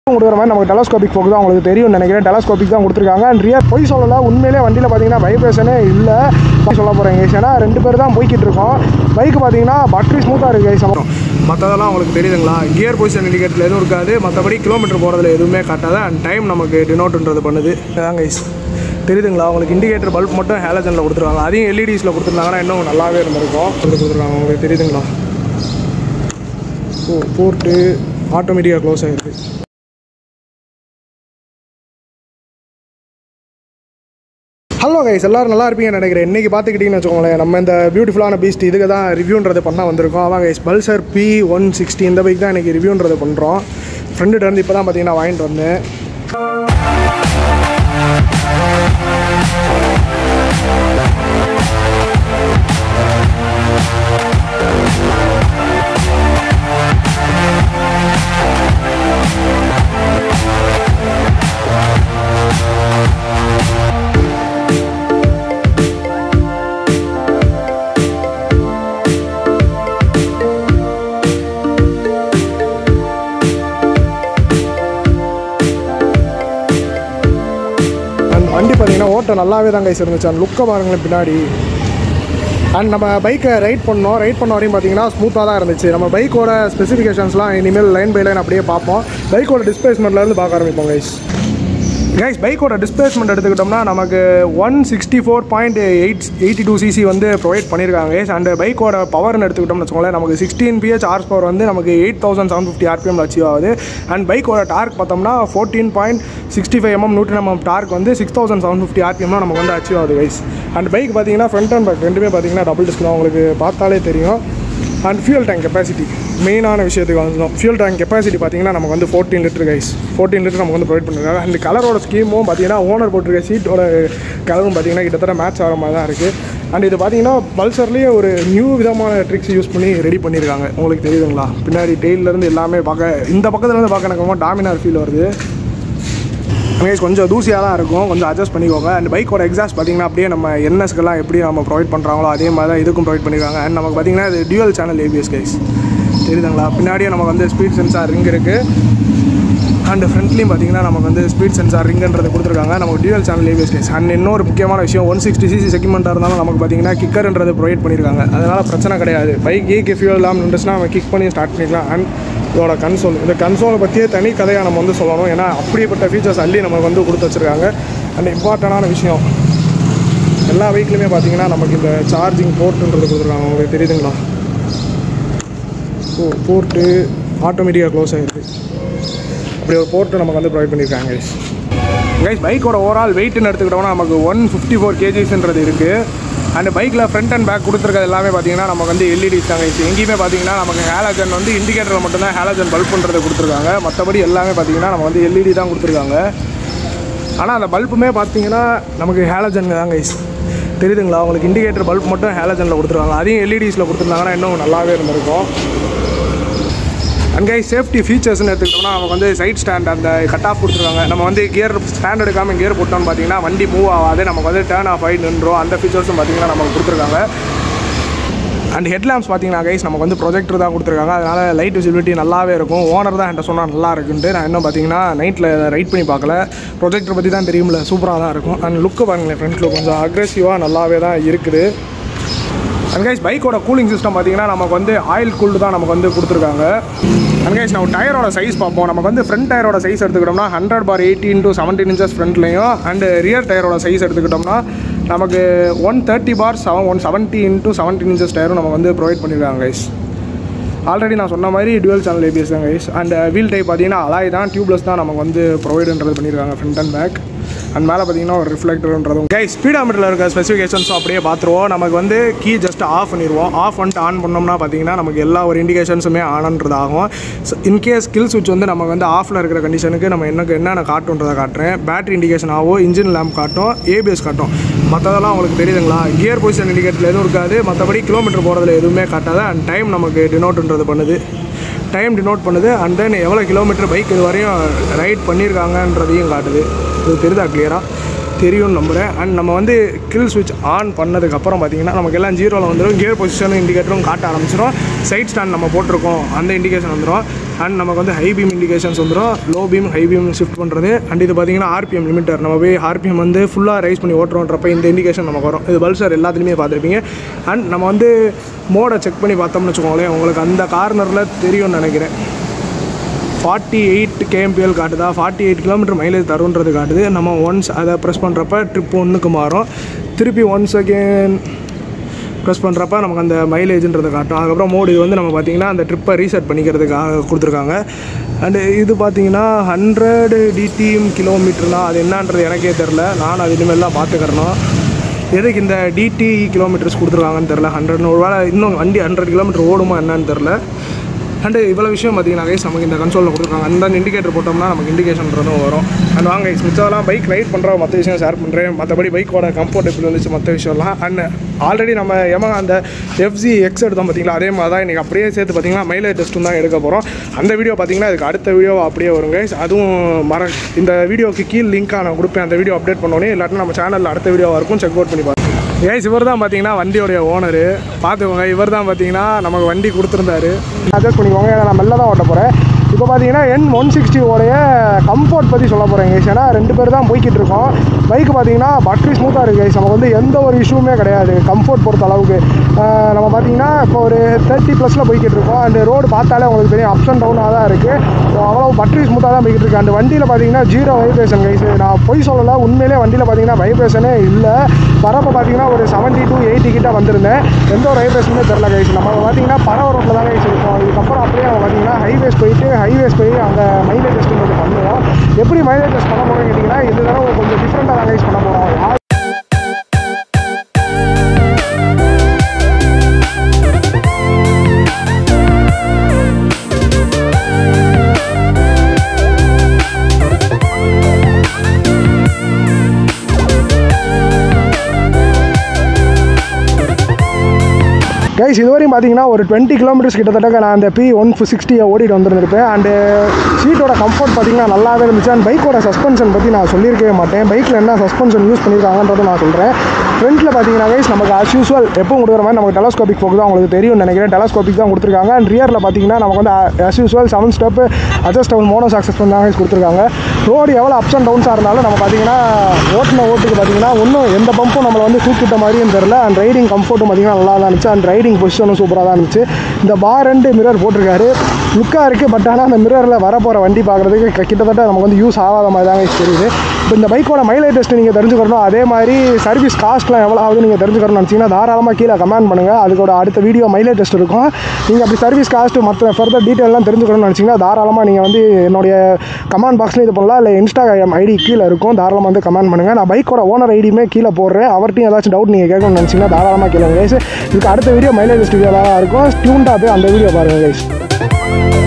கொடுக்குற மாதிரி நமக்கு டெலஸ்கோபிக் ஃபோக் தான் உங்களுக்கு தெரியும் நினைக்கிறேன் டெலஸ்கோபிக் தான் கொடுத்துருக்காங்க அண்ட் ரியல் பொய் சொல்லலை உண்மையிலே வண்டியில் பார்த்தீங்கன்னா வைப்ரேஷனே இல்லை சொல்ல போகிறேன் கைஸ் ஏன்னா ரெண்டு பேர் தான் போய்கிட்டு இருக்கோம் பைக் பார்த்தீங்கன்னா பட்ரி ஸ்மூத்தாக இருக்குது கைஸ் மற்றதெல்லாம் உங்களுக்கு தெரியுதுங்களா கியர் பொசிஷன் இண்டிகேட்டரில் எதுவும் இருக்காது மற்றபடி கிலோமீட்டர் போகிறதுல எதுவுமே காட்டாது அண்ட் டைம் நமக்கு டினோட்டுன்றது பண்ணுது அதான் கைஸ் தெரியுதுங்களா உங்களுக்கு இண்டிகேட்டர் பல்ப் மட்டும் ஹேலஜனில் கொடுத்துருவாங்க அதையும் எல்இடிஸில் கொடுத்துருந்தாங்கன்னா இன்னும் நல்லாவே இருந்திருக்கும் இது கொடுத்துருக்காங்க உங்களுக்கு தெரியுதுங்களா ஓ போர்ட்டு ஆட்டோமேட்டிக்காக க்ளோஸ் ஆகிருக்கு ஹலோ கைஸ் எல்லாரும் நல்லா இருப்பீங்கன்னு நினைக்கிறேன் இன்றைக்கி பார்த்துக்கிட்டிங்கன்னு வச்சுக்கோங்களேன் நம்ம இந்த பியூட்டிஃபுல்லான பீஸ்ட் இதுக்கு தான் ரிவ்யூன்றது பண்ண வந்திருக்கோம் அதான் guys Pulsar P one sixty இந்த பைக் தான் இன்றைக்கி ரிவ்யூன்றது பண்ணுறோம் ஃப்ரெண்டுகிட்ட இருந்து இப்போ தான் பார்த்தீங்கன்னா வாங்கிட்டு வந்தேன் அந்த வண்டி பார்த்தீங்கன்னா ஓட்டம் நல்லாவே தான் கைஸ் இருந்துச்சு அந்த லுக்கை பாருங்களேன் பின்னாடி அண்ட் நம்ம பைக்கை ரைட் பண்ணோம் ரைட் பண்ண வரையும் பார்த்தீங்கன்னா ஸ்மூத்தாக தான் இருந்துச்சு நம்ம பைக்கோட ஸ்பெசிஃபிகேஷன்ஸ்லாம் இனிமேல் லைன் பை லைன் அப்படியே பார்ப்போம் பைக்கோட டிஸ்பிளேஸ்மெண்ட்லேருந்து பார்க்க ஆரம்பிப்போம் கைஸ் கைஸ் பைக்கோட டிஸ்பிளேஸ்மெண்ட் எடுத்துக்கிட்டோம்னா நமக்கு one sixty four point eight eighty two CC வந்து ப்ரொவைட் பண்ணியிருக்காங்க கைஸ் அண்ட் பைக்கோட பவர்னு எடுத்துக்கிட்டோம்னு வச்சுக்கோங்களேன் நமக்கு சிக்ஸ்டீன் பிஹெச் ஹார்ஸ் பவர் வந்து நமக்கு eight thousand seven fifty RPM achieve ஆகுது அண்ட் பைக்கோட டார்க் பார்த்தோம்னா fourteen point sixty five MM நூற்றி எம்எம் டார்க் வந்து சிக்ஸ் தௌசண்ட் செவன் ஃபிஃப்டி ஆர்பிஎம்லாம் நமக்கு வந்து அச்சீவ் ஆகுது கைஸ் அண்ட் பைக் பார்த்தீங்கன்னா ஃப்ரண்ட் அண்ட் பேக் ரெண்டுமே பார்த்தீங்கன்னா டபுள் டிஸ்க் தான் உங்களுக்கு பார்த்தாலே தெரியும் அண்ட் ஃபியூல் டேங்க் கெப்பாசிட்டி மெயினான விஷயத்துக்கு வந்துடும் ஃபியூல் டேங்க் கெப்பாசிட்டி பார்த்தீங்கன்னா நமக்கு வந்து fourteen litre guys fourteen litre நமக்கு வந்து ப்ரொவைட் பண்ணிருக்காங்க அந்த கலரோட ஸ்கீமும் பார்த்தீங்கன்னா ஓனர் போட்டிருக்க சீட்டோட கலரும் பார்த்தீங்கன்னா கிட்டத்தட்ட மேட்ச் ஆகிற மாதிரி தான் இருக்குது அண்ட் இது பார்த்தீங்கன்னா பல்சர்லேயே ஒரு நியூ விதமான ட்ரிக்ஸ் யூஸ் பண்ணி ரெடி பண்ணியிருக்காங்க உங்களுக்கு தெரியுதுங்களா பின்னாடி டெய்லேருந்து எல்லாமே பார்க்க இந்த பக்கத்துலேருந்து பார்க்க எனக்கு ரொம்ப டாமினார் ஃபீல் வருது கைஸ் கொஞ்சம் தூசியாக தான் இருக்கும் கொஞ்சம் அட்ஜஸ்ட் பண்ணிக்கோங்க அண்ட் பைக்கோட எக்ஸாஸ்ட் பார்த்தீங்கன்னா அப்படியே நம்ம என்எஸ்க்கெல்லாம் எப்படி நம்ம ப்ரொவைட் பண்ணுறாங்களோ அதே மாதிரி தான் இதுக்கும் ப்ரொவைட் பண்ணியிருக்காங்க அண்ட் நமக்கு பார்த்தீங்கன்னா இது டியூவல் சேனல் ஏபிஎஸ் கைஸ் தெரியுதுங்களா பின்னாடியே நமக்கு வந்து ஸ்பீட் சென்சார் ரிங் இருக்குது அண்ட் ஃப்ரண்ட்லேயும் பார்த்தீங்கன்னா நமக்கு வந்து ஸ்பீட் சென்சார் ரிங்குன்றது கொடுத்துருக்காங்க நமக்கு dual channel ABS case and இன்னொரு முக்கியமான விஷயம் ஒன் சிக்ஸ்டி சிசி செக்மெண்ட்டாக இருந்தாலும் நமக்கு பார்த்தீங்கன்னா கிக்கர்ன்றது ப்ரொவைட் பண்ணியிருக்காங்க அதனால் பிரச்சனை கிடையாது பைக் ஏக்கு ஃபியூல் இல்லாமல் இருந்துச்சுன்னா நம்ம கிக் பண்ணி ஸ்டார்ட் பண்ணிக்கலாம் அண்ட் இதோட கன்சோல் இந்த கன்சோலை பற்றியே தனி கதையாக நம்ம வந்து சொல்லணும் ஏன்னா அப்படிப்பட்ட ஃபீச்சர்ஸ் அள்ளி நமக்கு வந்து கொடுத்து வச்சுருக்காங்க அண்ட் இம்பார்ட்டண்டான விஷயம் எல்லா பைக்லையுமே பார்த்தீங்கன்னா நமக்கு இந்த சார்ஜிங் போர்ட்டுன்றது கொடுத்துருக்காங்க உங்களுக்கு தெரியுதுங்களா ஓ போர்ட்டு ஆட்டோமேட்டிக்காக க்ளோஸ் ஆகிருக்கு அப்படி ஒரு போர்ட்டு நமக்கு வந்து ப்ரொவைட் பண்ணியிருக்காங்க கைஸ் கைஸ் பைக்கோட ஓவரால் வெயிட்னு எடுத்துக்கிட்டோம்னா நமக்கு ஒன் ஃபிஃப்டி ஃபோர் கேஜிஸ்ன்றது இருக்குது அண்ட் பைக்கில் ஃப்ரண்ட் அண்ட் பேக் கொடுத்துருக்கிறது எல்லாமே பார்த்தீங்கன்னா நமக்கு வந்து எல்இடிஸ் தான் கைஸ் எங்கேயுமே பார்த்தீங்கன்னா நமக்கு ஹேலஜன் வந்து இண்டிகேட்டரில் மட்டும்தான் ஹேலஜன் பல்புன்றது கொடுத்துருக்காங்க மற்றபடி எல்லாமே பார்த்தீங்கன்னா நம்ம வந்து எல்இடி தான் கொடுத்துருக்காங்க ஆனால் அந்த பல்புமே பார்த்தீங்கன்னா நமக்கு ஹேலஜன் தான் கைஸ் தெரியுதுங்களா உங்களுக்கு இண்டிகேட்டர் பல்ப் மட்டும் ஹேலஜனில் கொடுத்துருக்காங்க அதையும் எல்இடிஸில் கொடுத்துருந்தாங்கன்னா இன்னும் நல்லாவே இருந்திருக்கும் அண்ட் கை சேஃப்டி ஃபீச்சர்ஸ்னு எடுத்துக்கிட்டோம்னா நமக்கு வந்து சைட் ஸ்டாண்ட் அந்த கட் ஆஃப் கொடுத்துருக்காங்க நம்ம வந்து கியர் ஸ்டாண்ட் எடுக்காமல் கியர் போட்டோம்னு பார்த்தீங்கன்னா வண்டி மூவ் ஆகாது நமக்கு வந்து டேர்ன் ஆஃப் ஆகி நின்றோம் அந்த ஃபீச்சர்ஸும் பார்த்தீங்கன்னா நமக்கு கொடுத்துருக்காங்க அண்ட் ஹெட்லாம்ப்ஸ் பார்த்தீங்கன்னா கைஸ் நமக்கு வந்து ப்ரொஜெக்டர் தான் கொடுத்துருக்காங்க அதனால் லைட் விசிபிலிட்டி நல்லாவே இருக்கும் ஓனர் தான் என்கிட்ட சொன்னால் நல்லா இருக்குன்ட்டு நான் இன்னும் பார்த்தீங்கன்னா நைட்டில் ரைட் பண்ணி பார்க்கல ப்ரொஜெக்டர் பற்றி தான் தெரியும்ல சூப்பராக தான் இருக்கும் அண்ட் லுக்கு பாருங்களேன் ஃப்ரண்ட் லுக் கொஞ்சம் அக்ரெசிவாக நல்லாவே தான் இருக்குது அண்ட் கைஸ் பைக்கோட கூலிங் சிஸ்டம் பார்த்தீங்கன்னா நமக்கு வந்து ஆயில் கூல்டு தான் நமக்கு வந்து கொடுத்துருக்காங்க அண்ட் கைஸ் நம்ம டயரோட சைஸ் பார்ப்போம் நமக்கு வந்து ஃப்ரண்ட் டயரோட சைஸ் எடுத்துக்கிட்டோம்னா hundred by eighteen to seventeen inches ஃப்ரண்ட்லையும் அண்ட் ரியர் டயரோட சைஸ் எடுத்துக்கிட்டோம்னா நமக்கு one thirty by seven one seventy into seventeen inches டயரும் நமக்கு வந்து ப்ரொவைட் பண்ணியிருக்காங்க கைஸ் ஆல்ரெடி நான் சொன்ன மாதிரி டுவல் சேனல் ஏபிஎஸ் தான் கைஸ் அண்ட் வீல் டைப் பார்த்தீங்கன்னா அலாய் தான் டியூப்லெஸ் தான் நமக்கு வந்து ப்ரொவைடுன்றது பண்ணியிருக்காங்க ஃப்ரண்ட் அண்ட் பேக் அண்ட் மேலே பார்த்தீங்கன்னா ஒரு ரிஃப்ளெக்டர்ன்றதும் கை ஸ்பீடாமீட்டரில் இருக்க ஸ்பெசிஃபிகேஷன்ஸும் அப்படியே பார்த்துருவோம் நமக்கு வந்து கீ ஜஸ்ட் ஆஃப் பண்ணிடுவோம் ஆஃப் பண்ணிட்டு ஆன் பண்ணோம்னா பார்த்தீங்கன்னா நமக்கு எல்லா ஒரு இண்டிகேஷன்ஸுமே ஆனன்றது ஆகும் இன்கேஸ் ஸ்கில் சுவிட்ச் வந்து நமக்கு வந்து ஆஃபில் இருக்கிற கண்டிஷனுக்கு நம்ம எனக்கு என்னென்ன காட்டுன்றதை காட்டுறேன் பேட்டரி இண்டிகேஷன் ஆகும் இன்ஜின் லேம்ப் காட்டும் ஏபிஎஸ் காட்டும் மற்றதெல்லாம் உங்களுக்கு தெரியுதுங்களா கியர் பொசிஷன் இண்டிகேட்டரில் எதுவும் இருக்காது மற்றபடி கிலோமீட்டர் போகிறதுல எதுவுமே காட்டாது அண்ட் டைம் நமக்கு டினோட்டுன்றது பண்ணுது டைம் டினோட் பண்ணுது அண்ட் தென் எவ்வளோ கிலோமீட்டர் பைக் இது வரையும் ரைட் பண்ணியிருக்காங்கன்றதையும் காட்டுது இது தெரியுதா கிளியராக தெரியும்னு நம்புகிறேன் அண்ட் நம்ம வந்து கில் ஸ்விட்ச் ஆன் பண்ணதுக்கப்புறம் பார்த்தீங்கன்னா நமக்கு எல்லாம் ஜீரோவில் வந்துடும் கியர் பொசிஷனும் இண்டிகேட்டரும் காட்ட ஆரம்பிச்சிடும் சைட் ஸ்டாண்ட் நம்ம போட்டிருக்கோம் அந்த இண்டிகேஷன் வந்துடும் அண்ட் நமக்கு வந்து ஹை பீம் இண்டிகேஷன்ஸ் வந்துடும் low beam high beam shift பண்ணுறது அண்ட் இது பார்த்தீங்கன்னா ஆர்பிஎம் லிமிட்டர் நம்ம போய் ஆர்பிஎம் வந்து ஃபுல்லாக ரைஸ் பண்ணி ஓட்டுறோன்றப்ப இந்த இண்டிகேஷன் நமக்கு வரும் இது பல்சர் எல்லாத்துலேயுமே பார்த்துருப்பீங்க அண்ட் நம்ம வந்து மோடை செக் பண்ணி பார்த்தோம்னு வச்சுக்கோங்களேன் உங்களுக்கு அந்த கார்னரில் தெரியும்னு நினைக்கிறேன் ஃபார்ட்டி எயிட் கேஎம்பிஎல் காட்டுதா ஃபார்ட்டி எயிட் கிலோமீட்டர் மைலேஜ் தருன்றது காட்டுது நம்ம ஒன்ஸ் அதை ப்ரெஸ் பண்ணுறப்ப ட்ரிப் ஒன்றுக்கு மாறும் திருப்பி ஒன்ஸ் அகேன் ப்ரெஸ் பண்ணுறப்ப நமக்கு அந்த மைலேஜ்ன்றதை காட்டும் அதுக்கப்புறம் மோடு இது வந்து நம்ம பார்த்தீங்கன்னா அந்த ட்ரிப்பை ரீசெட் பண்ணிக்கிறதுக்காக கொடுத்துருக்காங்க அண்டு இது பார்த்தீங்கன்னா ஹண்ட்ரட் டிடிஎம் கிலோமீட்டர்னா அது என்னன்றது எனக்கே தெரில நான் அது இனிமேல்லாம் பார்த்துக்கிறணும் எதுக்கு இந்த டிடி கிலோமீட்டர்ஸ் கொடுத்துருக்காங்கன்னு தெரில ஹண்ட்ரட்னு ஒரு வேளை இன்னும் வண்டி ஹண்ட்ரட் கிலோமீட்டர் ஓடுமா என்னன்னு தெரில அண்டு இவ்வளோ விஷயம் பார்த்தீங்கன்னா கைஸ் நமக்கு இந்த கன்சோலில் கொடுத்துருக்காங்க அந்த இண்டிகேட்டர் போட்டோம்னா நமக்கு இண்டிகேஷன்றதும் வரும் அண்ட் வாங்க கைஸ் மிச்சதெல்லாம் பைக் ரைட் பண்ணுற மற்ற விஷயம் ஷேர் பண்ணுறேன் மற்றபடி பைக்கோட கம்ஃபர்ட் எப்படி வந்துச்சு மற்ற விஷயம்லாம் அண்ட் ஆல்ரெடி நம்ம எம அந்த எஃப்ஜி எக்ஸ் எடுத்தோம் பார்த்தீங்களா அதே மாதிரி தான் இன்றைக்கி அப்படியே சேர்த்து பார்த்தீங்கன்னா மைலேஜ் டெஸ்ட்டும் தான் எடுக்க போகிறோம் அந்த வீடியோ பார்த்தீங்கன்னா இதுக்கு அடுத்த வீடியோ அப்படியே வரும் கைஸ் அதுவும் மற இந்த வீடியோக்கு கீழ் லிங்க்காக நான் கொடுப்பேன் அந்த வீடியோ அப்டேட் பண்ணோன்னே இல்லாட்டினா நம்ம சேனலில் அடுத்த வீடியோவாக இருக்கும் செக் அவுட் பண்ணி பாருங்க ஏஸ் இவர் தான் பார்த்தீங்கன்னா வண்டியோடைய ஓனரு பார்த்துக்கோங்க இவர் தான் பார்த்தீங்கன்னா நமக்கு வண்டி கொடுத்துருந்தாரு அட்ஜஸ்ட் பண்ணிக்கோங்க ஏன்னா நான் மெல்ல தான் ஓட்ட போகிறேன் இப்போ பார்த்தீங்கன்னா என் ஒன் சிக்ஸ்டியோடைய கம்ஃபர்ட் பற்றி சொல்ல போகிறேன் கைஸ் ஏன்னா ரெண்டு பேர் தான் போய்கிட்டு இருக்கோம் பைக் பார்த்தீங்கன்னா பட்ரி ஸ்மூத்தாக இருக்குது கைஸ் நமக்கு வந்து எந்த ஒரு இஷ்யூமே கிடையாது கம்ஃபர்ட் பொறுத்த அளவுக்கு ஆஹ் நம்ம பார்த்தீங்கன்னா இப்போ ஒரு தேர்ட்டி ப்ளஸில் போய்கிட்டு இருக்கோம் அண்ட் ரோடு பார்த்தாலே உங்களுக்கு தெரியும் அப்ஸ் அண்ட் டவுனாக தான் இருக்குது அவ்வளோ பட்ரி ஸ்மூத்தாக தான் போய்கிட்டு இருக்கு அந்த வண்டியில் பார்த்தீங்கன்னா ஜீரோ வைப்ரேஷன் கைஸ் நான் பொய் சொல்லலை உண்மையிலே வண்டியில் பார்த்தீங்கன்னா வைப்ரேஷனே இல்லை வரப்போ பார்த்தீங்கன்னா ஒரு செவன்ட்டி டு எயிட்டி கிட்ட வந்திருந்தேன் எந்த ஒரு வைப்ரேஷனுமே தெரில கைஸ் நம்ம பார்த்தீங்கன்னா பரவ ரோட்டில் தான் கைஸ் இருக்கோம் இதுக்கப்புறம் அப்படியே நம்ம பார்த்தீங்கன்னா ஹைவேஸ் போயிட்டு ஹைவேஸ் போய் அங்கே மைலேஜ் டெஸ்ட்டுன்றது பண்ணுவோம் எப்படி மைலேஜ் டெஸ்ட் பண்ண போகிறோம்னு கேட்டிங்கன்னா இது தடவை கொஞ்சம் டிஃப்ரெண்ட்டாக தான் கைஸ் பண்ண போகிறோம் கைஸ் இதுவரையும் பார்த்தீங்கன்னா ஒரு டுவெண்ட்டி கிலோமீட்டர்ஸ் கிட்டத்தட்ட நான் அந்த பி ஒன் சிக்ஸ்டியை ஓடிட்டு வந்துருந்துருப்பேன் அண்டு சீட்டோட கம்ஃபர்ட் பார்த்தீங்கன்னா நல்லாவே இருந்துச்சு அண்ட் பைக்கோட சஸ்பென்ஷன் பற்றி நான் சொல்லியிருக்கவே மாட்டேன் பைக்கில் என்ன சஸ்பென்ஷன் யூஸ் பண்ணியிருக்காங்கன்றதை நான் சொல்கிறேன் ஃப்ரண்ட்டில் பார்த்தீங்கன்னா கைஸ் நமக்கு as usual எப்பவும் கொடுக்குற மாதிரி நமக்கு டெலஸ்கோபிக் ஃபோக் தான் உங்களுக்கு தெரியும்னு நினைக்கிறேன் டெலஸ்கோபிக் தான் கொடுத்துருக்காங்க அண்ட் ரியரில் பார்த்தீங்கன்னா நமக்கு வந்து as usual seven step adjust down mono success தான் கொடுத்துருக்காங்க ரோடு எவ்வளோ அப்ஸ் அண்ட் டவுன்ஸாக இருந்தாலும் நம்ம பார்த்தீங்கன்னா ஓட்டின ஓட்டுக்கு பார்த்தீங்கன்னா ஒன்றும் எந்த பம்பும் நம்மளை வந்து தூக்கிட்ட மாதிரியும் தெரில அண்ட் ரைடிங் கம்ஃபர்ட்டும் பார்த்தீங்கன்னா நல்லா தான் இருந்துச்சு அண்ட் ரைடிங் பொசிஷனும் சூப்பராக தான் இருந்துச்சு இந்த பார் ரெண்டு மிரர் போட்டிருக்காரு லுக்காக இருக்குது பட் ஆனால் அந்த மிரரில் வரப்போகிற வண்டி பார்க்குறதுக்கு க- கிட்டத்தட்ட நமக்கு வந்து யூஸ் ஆகாத மாதிரி தாங்க தெரியுது இப்போ இந்த பைக்கோட மைலேஜ் டெஸ்ட் நீங்கள் தெரிஞ்சுக்கணும் அதே மாதிரி சர்வீஸ் காஸ்ட்லாம் எவ்வளோ ஆகுது நீங்கள் தெரிஞ்சுக்கணும்னு நினச்சிங்கன்னா தாராளமாக கீழே கமெண்ட் பண்ணுங்கள் அதுக்கோட அடுத்த வீடியோ மைலேஜ் டெஸ்ட் இருக்கும் நீங்கள் அப்படி சர்வீஸ் காஸ்ட்டு மற்ற ஃபர்தர் டீட்டெயிலாம் தெரிஞ்சுக்கணும்னு நினச்சிங்கன்னா தாராளமாக நீங்கள் வந்து என்னுடைய கமெண்ட் பாக்ஸில் இது பண்ணலாம் இல்லை இன்ஸ்டாகிராம் ஐடி கீழே இருக்கும் தாராளமாக வந்து கமெண்ட் பண்ணுங்கள் நான் பைக்கோட ஓனர் ஐடியுமே கீழே போடுறேன் அவர்கிட்டையும் ஏதாச்சும் டவுட் நீங்கள் கேட்கணும்னு நினச்சிங்கன்னா தாராளமாக கேளுங்க guys இதுக்கு அடுத்த வீடியோ மைலேஜ் டெஸ்ட் வீடியோவாக இருக்கும் ஸ்டியூண்டாக போய் அந்த வீடியோ பாருங்கள் guys